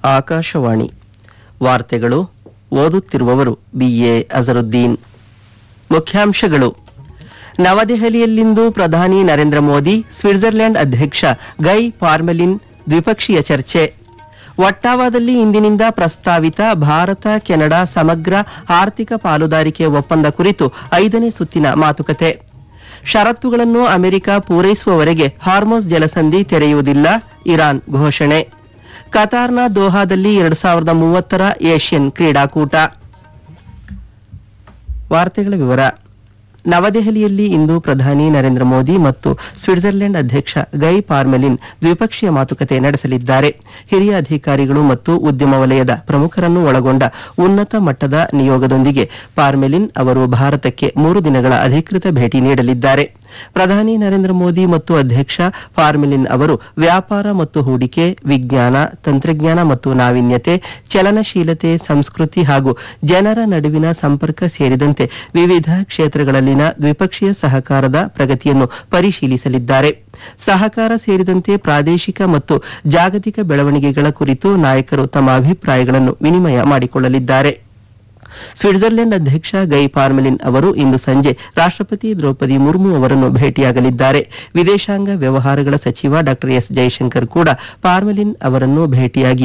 ಆಕಾಶವಾಣಿ ವಾರ್ತೆಗಳು ಓದುತ್ತಿರುವವರು ಬಿಎ ಅಜರುದ್ದೀನ್ ಮುಖ್ಯಾಂಶಗಳು ನವದೆಹಲಿಯಲ್ಲಿಂದು ಪ್ರಧಾನಿ ನರೇಂದ್ರ ಮೋದಿ ಸ್ವಿಟ್ಜರ್ಲೆಂಡ್ ಅಧ್ಯಕ್ಷ ಗೈ ಪಾರ್ಮೆಲಿನ್ ದ್ವಿಪಕ್ಷೀಯ ಚರ್ಚೆ ಒಟ್ಟಾವಾದಲ್ಲಿ ಇಂದಿನಿಂದ ಪ್ರಸ್ತಾವಿತ ಭಾರತ ಕೆನಡಾ ಸಮಗ್ರ ಆರ್ಥಿಕ ಪಾಲುದಾರಿಕೆ ಒಪ್ಪಂದ ಕುರಿತು ಐದನೇ ಸುತ್ತಿನ ಮಾತುಕತೆ ಷರತ್ತುಗಳನ್ನು ಅಮೆರಿಕ ಪೂರೈಸುವವರೆಗೆ ಹಾರ್ಮೋಸ್ ಜಲಸಂಧಿ ತೆರೆಯುವುದಿಲ್ಲ ಇರಾನ್ ಘೋಷಣೆ ಕತಾರ್ನ ದೋಹಾದಲ್ಲಿ ಎರಡ್ ಸಾವಿರದ ಮೂವತ್ತರ ಏಷ್ಯನ್ ಕ್ರೀಡಾಕೂಟ ವಾರ್ತೆಗಳ ವಿವರ ನವದೆಹಲಿಯಲ್ಲಿ ಇಂದು ಪ್ರಧಾನಿ ನರೇಂದ್ರ ಮೋದಿ ಮತ್ತು ಸ್ವಿಟ್ಜರ್ಲೆಂಡ್ ಅಧ್ಯಕ್ಷ ಗೈ ಪಾರ್ಮೆಲಿನ್ ದ್ವಿಪಕ್ಷೀಯ ಮಾತುಕತೆ ನಡೆಸಲಿದ್ದಾರೆ ಹಿರಿಯ ಅಧಿಕಾರಿಗಳು ಮತ್ತು ಉದ್ಯಮ ವಲಯದ ಪ್ರಮುಖರನ್ನು ಒಳಗೊಂಡ ಉನ್ನತ ಮಟ್ಟದ ನಿಯೋಗದೊಂದಿಗೆ ಪಾರ್ಮೆಲಿನ್ ಅವರು ಭಾರತಕ್ಕೆ ಮೂರು ದಿನಗಳ ಅಧಿಕೃತ ಭೇಟಿ ನೀಡಲಿದ್ದಾರೆ ಪ್ರಧಾನಿ ನರೇಂದ್ರ ಮೋದಿ ಮತ್ತು ಅಧ್ಯಕ್ಷ ಫಾರ್ಮೆಲಿನ್ ಅವರು ವ್ಯಾಪಾರ ಮತ್ತು ಹೂಡಿಕೆ ವಿಜ್ಞಾನ ತಂತ್ರಜ್ಞಾನ ಮತ್ತು ನಾವೀನ್ಯತೆ ಚಲನಶೀಲತೆ ಸಂಸ್ಕೃತಿ ಹಾಗೂ ಜನರ ನಡುವಿನ ಸಂಪರ್ಕ ಸೇರಿದಂತೆ ವಿವಿಧ ಕ್ಷೇತ್ರಗಳಲ್ಲಿನ ದ್ವಿಪಕ್ಷೀಯ ಸಹಕಾರದ ಪ್ರಗತಿಯನ್ನು ಪರಿಶೀಲಿಸಲಿದ್ದಾರೆ ಸಹಕಾರ ಸೇರಿದಂತೆ ಪ್ರಾದೇಶಿಕ ಮತ್ತು ಜಾಗತಿಕ ಬೆಳವಣಿಗೆಗಳ ಕುರಿತು ನಾಯಕರು ತಮ್ಮ ಅಭಿಪ್ರಾಯಗಳನ್ನು ವಿನಿಮಯ ಮಾಡಿಕೊಳ್ಳಲಿದ್ದಾರೆ ಸ್ವಿಟ್ಜರ್ಲೆಂಡ್ ಅಧ್ಯಕ್ಷ ಗೈ ಪಾರ್ಮೆಲಿನ್ ಅವರು ಇಂದು ಸಂಜೆ ರಾಷ್ಟ್ರಪತಿ ದ್ರೌಪದಿ ಮುರ್ಮು ಅವರನ್ನು ಭೇಟಿಯಾಗಲಿದ್ದಾರೆ ವಿದೇಶಾಂಗ ವ್ಯವಹಾರಗಳ ಸಚಿವ ಡಾ ಎಸ್ ಜೈಶಂಕರ್ ಕೂಡ ಪಾರ್ಮೆಲಿನ್ ಅವರನ್ನು ಭೇಟಿಯಾಗಿ